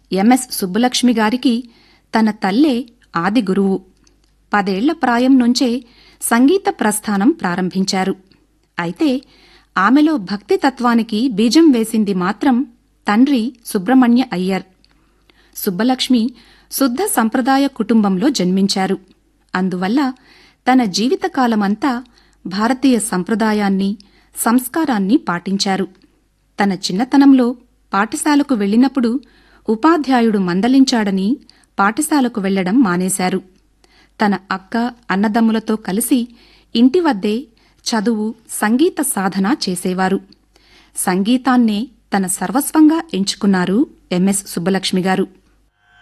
MS Subbalakshmi గారికి తన తల్లే ఆది గురువు పదేళ్ల ప్రాయం నుంచే సంగీత ప్రస్థానం ప్రారంభించారు అయితే ఆమెలో భక్తి తత్వానికి బీజం వేసింది మాత్రం తండ్రి సుబ్రహ్మణ్య అయ్యర్ సుబ్బలక్ష్మి శుద్ధ సంప్రదాయ కుటుంబంలో జన్మించారు అందువల్ల తన జీవితకాలమంతా భారతీయ సంప్రదాయాన్ని సంస్కారాన్ని పాటించారు తన చిన్నతనంలో పాఠశాలకు వెళ్ళినప్పుడు ఉపాధ్యాయుడు మందలించాడని పాఠశాలకు వెళ్లడం మానేశారు తన అక్క అన్నదమ్ములతో కలిసి ఇంటి వద్దే చదువు సంగీత సాధన చేసేవారు సంగీతాన్నే తన సర్వస్వంగా ఎంచుకున్నారు ఎంఎస్ సుబ్బలక్ష్మి గారు